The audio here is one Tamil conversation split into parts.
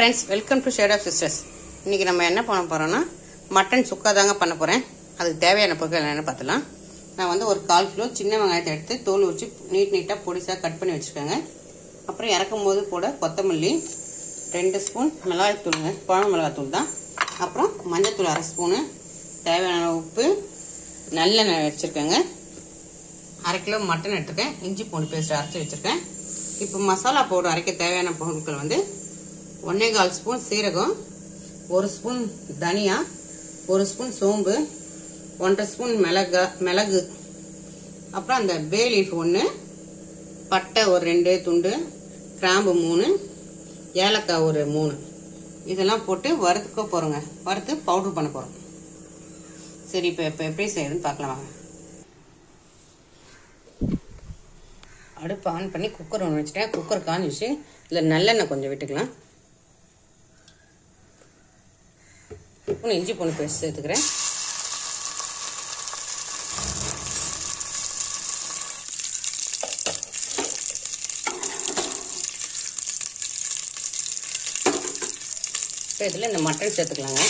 friends welcome to shade of sisters இன்னைக்கு நம்ம என்ன பண்ண போறோம்னா மட்டன் சுக்கா தாங்க பண்ண போறேன் அதுக்கு தேவையான பொருட்கள் என்னென்னு பார்த்துலாம் நான் வந்து ஒரு கால் கிலோ சின்ன வெங்காயத்தை எடுத்து தோல் உரிச்சு நீட் நீட்டாக பொடிசாக கட் பண்ணி வச்சுருக்கேங்க அப்புறம் இறக்கும் போது கூட கொத்தமல்லி ரெண்டு ஸ்பூன் மிளகாய் தூளுங்க குழம்பு மிளகாய் தூள் தான் அப்புறம் மஞ்சத்தூள் அரை ஸ்பூனு தேவையான உப்பு நல்லெண்ணெய் வச்சுருக்கேங்க அரை கிலோ மட்டன் எடுத்துருக்கேன் இஞ்சி பூண்டு பேஸ்ட் அரைச்சி வச்சுருக்கேன் இப்போ மசாலா பவுடர் அரைக்க தேவையான பொருட்கள் வந்து ஒன்றே கால் ஸ்பூன் சீரகம் ஒரு ஸ்பூன் தனியா ஒரு ஸ்பூன் சோம்பு ஒன்றரை ஸ்பூன் மிளகா மிளகு அப்புறம் அந்த பே லீஃப் ஒன்று பட்டை ஒரு ரெண்டு துண்டு கிராம்பு மூணு ஏலக்காய் ஒரு மூணு இதெல்லாம் போட்டு வறுத்துக்க போகிறோங்க வறுத்து பவுடர் பண்ண போகிறோம் சரி இப்போ இப்போ எப்படி செய்யுதுன்னு பார்க்கலாம் வாங்க அடுப்பு ஆன் பண்ணி குக்கர் ஒன்று வச்சுட்டேன் குக்கர் காஞ்சிச்சு இதில் நல்லெண்ணெய் கொஞ்சம் விட்டுக்கலாம் ஸ்பூன் இஞ்சி பூண்டு பேஸ்ட் சேர்த்துக்கிறேன் இப்போ இதில் இந்த மட்டன் சேர்த்துக்கலாங்க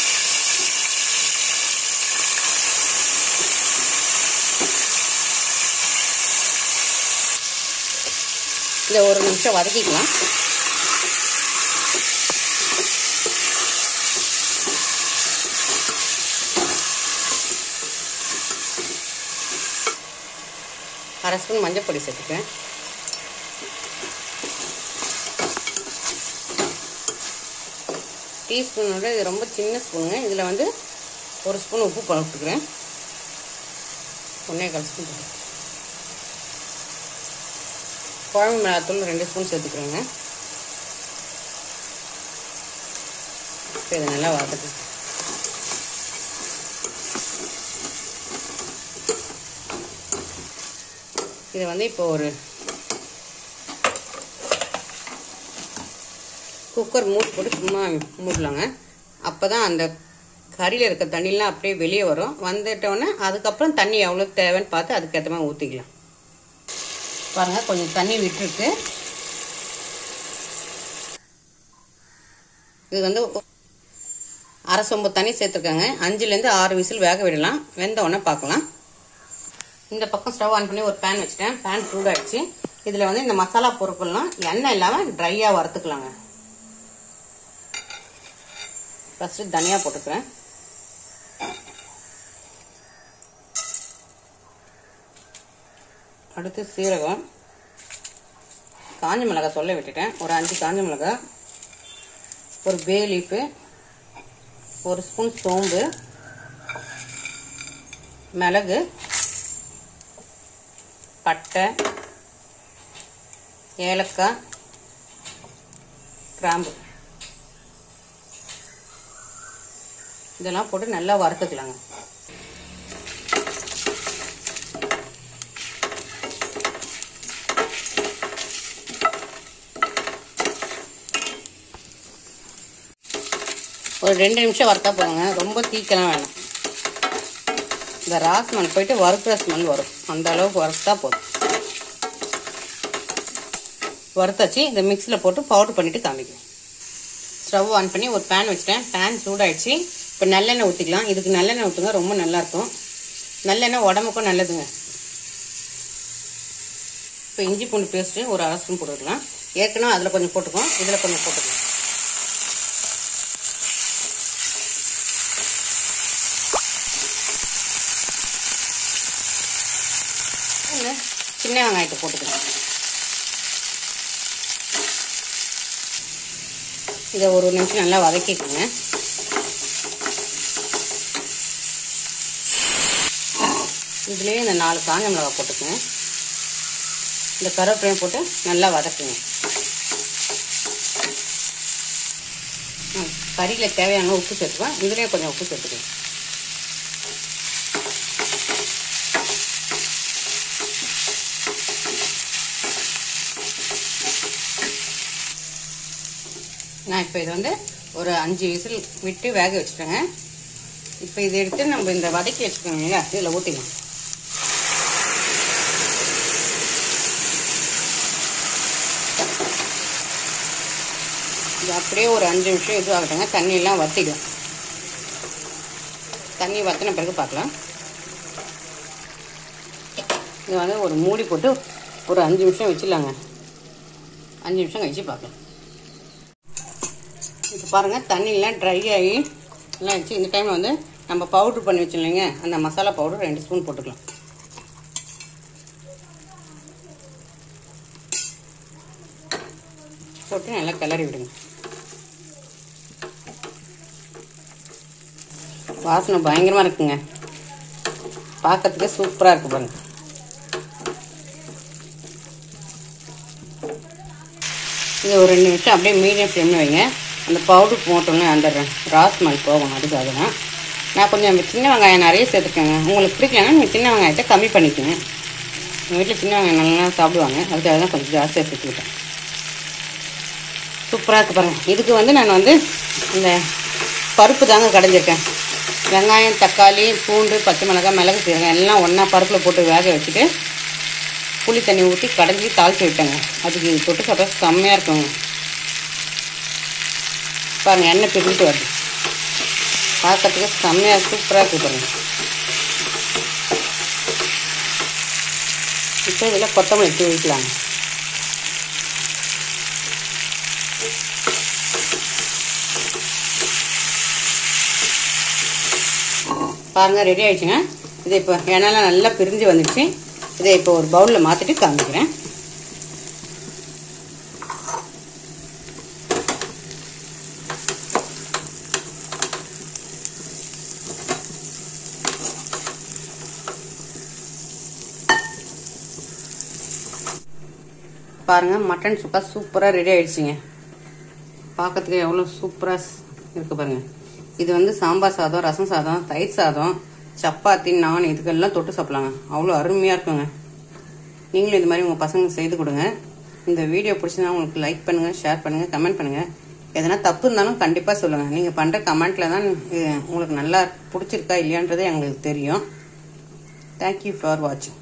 இதை ஒரு நிமிஷம் வதக்கிக்கலாம் அரை ஸ்பூன் மஞ்சள் பொடி சேர்த்துக்கிறேன் டீஸ்பூனோட இது ரொம்ப சின்ன ஸ்பூனுங்க இதில் வந்து ஒரு ஸ்பூன் உப்பு போட்டுக்கிறேன் ஒன்றே கால் ஸ்பூன் போட்டு குழம்பு மிளகாத்தூள் ரெண்டு ஸ்பூன் சேர்த்துக்கிறேங்க இப்போ இதை நல்லா வதக்கு இதை வந்து இப்போ ஒரு குக்கர் மூடி போட்டு சும்மா மூடலாங்க அப்போ தான் அந்த கறியில் இருக்க தண்ணிலாம் அப்படியே வெளியே வரும் வந்துட்டோன்னே அதுக்கப்புறம் தண்ணி எவ்வளோ தேவைன்னு பார்த்து அதுக்கேற்ற மாதிரி ஊற்றிக்கலாம் பாருங்கள் கொஞ்சம் தண்ணி விட்டுருக்கு இது வந்து அரை சொம்பு தண்ணி சேர்த்துருக்காங்க அஞ்சுலேருந்து ஆறு விசில் வேக விடலாம் வெந்த உடனே பார்க்கலாம் இந்த பக்கம் ஸ்டவ் ஆன் பண்ணி ஒரு பேன் வச்சுட்டேன் பேன் சூடாகிடுச்சு இதில் வந்து இந்த மசாலா பொருட்கள்லாம் எண்ணெய் இல்லாமல் ட்ரையாக வறுத்துக்கலாங்க ஃபஸ்ட்டு தனியாக போட்டுக்கிறேன் அடுத்து சீரகம் காஞ்ச மிளகாய் சொல்ல விட்டுட்டேன் ஒரு அஞ்சு காஞ்ச மிளகாய் ஒரு பே லீஃபு ஒரு ஸ்பூன் சோம்பு மிளகு பட்டை ஏலக்காய் கிராம்பு இதெல்லாம் போட்டு நல்லா வறுத்துக்கலாங்க ஒரு ரெண்டு நிமிஷம் வறுத்தா போதுங்க ரொம்ப தீக்கலாம் வேணாம் இந்த ராஸ்மன் போயிட்டு வறுக்கிற ஸ்மெல் வரும் அந்த அளவுக்கு வறுத்தா போதும் வறுத்தாச்சு இந்த மிக்ஸியில் போட்டு பவுடர் பண்ணிட்டு காமிக்கிறேன் ஸ்டவ் ஆன் பண்ணி ஒரு பேன் வச்சுட்டேன் பேன் சூடாயிடுச்சு இப்போ நல்லெண்ணெய் ஊற்றிக்கலாம் இதுக்கு நல்லெண்ணெய் ஊற்றுங்க ரொம்ப நல்லாயிருக்கும் நல்லெண்ணெய் உடம்புக்கும் நல்லதுங்க இப்போ இஞ்சி பூண்டு பேஸ்ட்டு ஒரு அரை ஸ்பூன் போட்டுக்கலாம் ஏற்கனவே அதில் கொஞ்சம் போட்டுக்கோம் இதில் கொஞ்சம் போட்டுக்கலாம் சின்ன வெங்காயத்தை போட்டுக்கலாம் இதை ஒரு நிமிஷம் நல்லா வதக்கிக்கோங்க இதுலேயே இந்த நாலு காஞ்ச மிளகாய் போட்டுக்கோங்க இந்த கருவேப்பிலையும் போட்டு நல்லா வதக்குங்க கறியில் தேவையான உப்பு சேர்த்துக்குவேன் இதுலேயே கொஞ்சம் உப்பு சேர்த்துக்குவேன் நான் இப்போ இதை வந்து ஒரு அஞ்சு விசில் விட்டு வேக வச்சுட்டேங்க இப்போ இதை எடுத்து நம்ம இந்த வதக்கி வச்சுக்கோங்க இல்லையா இதில் ஊற்றிக்கலாம் இந்த இது அப்படியே ஒரு அஞ்சு நிமிஷம் இது ஆகட்டுங்க தண்ணியெல்லாம் வற்றிடும் தண்ணி வற்றின பிறகு பார்க்கலாம் இது வந்து ஒரு மூடி போட்டு ஒரு அஞ்சு நிமிஷம் வச்சிடலாங்க அஞ்சு நிமிஷம் கழிச்சு பார்க்கலாம் இப்போ பாருங்கள் தண்ணியெலாம் ட்ரை ஆகி எல்லாம் ஆயிடுச்சு இந்த டைமில் வந்து நம்ம பவுட்ரு பண்ணி வச்சிடலைங்க அந்த மசாலா பவுடர் ரெண்டு ஸ்பூன் போட்டுக்கலாம் போட்டு நல்லா கிளறி விடுங்க வாசனை பயங்கரமாக இருக்குங்க பார்க்கறதுக்கு சூப்பராக இருக்கு பாருங்க இது ஒரு ரெண்டு நிமிஷம் அப்படியே மீடியம் ஃப்ளேமில் வைங்க அந்த பவுடர் போட்டோன்னே அந்த ராஸ்மல் போகணும் அதுக்காக தான் நான் கொஞ்சம் சின்ன வெங்காயம் நிறைய சேர்த்துக்கேங்க உங்களுக்கு பிடிக்கலன்னா நீங்கள் சின்ன வெங்காயத்தை கம்மி பண்ணிக்கோங்க எங்கள் வீட்டில் சின்ன வெங்காயம் நல்லா சாப்பிடுவாங்க அதுக்காக தான் கொஞ்சம் ஜாஸ்தியாக சேர்த்துக்கிட்டேன் சூப்பராக இருக்கு பாருங்கள் இதுக்கு வந்து நான் வந்து இந்த பருப்பு தாங்க கடைஞ்சிருக்கேன் வெங்காயம் தக்காளி பூண்டு பச்சை மிளகாய் மிளகு சீரகம் எல்லாம் ஒன்றா பருப்பில் போட்டு வேக வச்சுட்டு புளி தண்ணி ஊற்றி கடைஞ்சி தாளித்து விட்டேங்க அதுக்கு தொட்டு சாப்பிட்டா செம்மையாக இருக்குங்க பாருங்கள் எண்ணெய் பிரிஞ்சுட்டு வருது பார்க்கறதுக்கு செம்மையாக சூப்பராக இருக்குது பாருங்கள் இப்போ இதில் கொத்தமல்லி எடுத்து வைக்கலாங்க பாருங்கள் ரெடி ஆயிடுச்சுங்க இது இப்போ எண்ணெய்லாம் நல்லா பிரிஞ்சு வந்துடுச்சு இதை இப்போ ஒரு பவுலில் மாற்றிட்டு காமிக்கிறேன் பாருங்க மட்டன் சுக்கா சூப்பராக ரெடி ஆயிடுச்சுங்க பார்க்கறதுக்கு எவ்வளோ சூப்பராக இருக்கு பாருங்க இது வந்து சாம்பார் சாதம் ரசம் சாதம் தயிர் சாதம் சப்பாத்தி நான் இதுக்கெல்லாம் தொட்டு சாப்பிடலாங்க அவ்வளோ அருமையாக இருக்குங்க நீங்களும் இது மாதிரி உங்கள் பசங்க செய்து கொடுங்க இந்த வீடியோ பிடிச்சிருந்தா உங்களுக்கு லைக் பண்ணுங்கள் ஷேர் பண்ணுங்கள் கமெண்ட் பண்ணுங்கள் எதனா தப்பு இருந்தாலும் கண்டிப்பாக சொல்லுங்கள் நீங்கள் பண்ணுற கமெண்ட்டில் தான் இது உங்களுக்கு நல்லா பிடிச்சிருக்கா இல்லையான்றது எங்களுக்கு தெரியும் தேங்க்யூ ஃபார் வாட்சிங்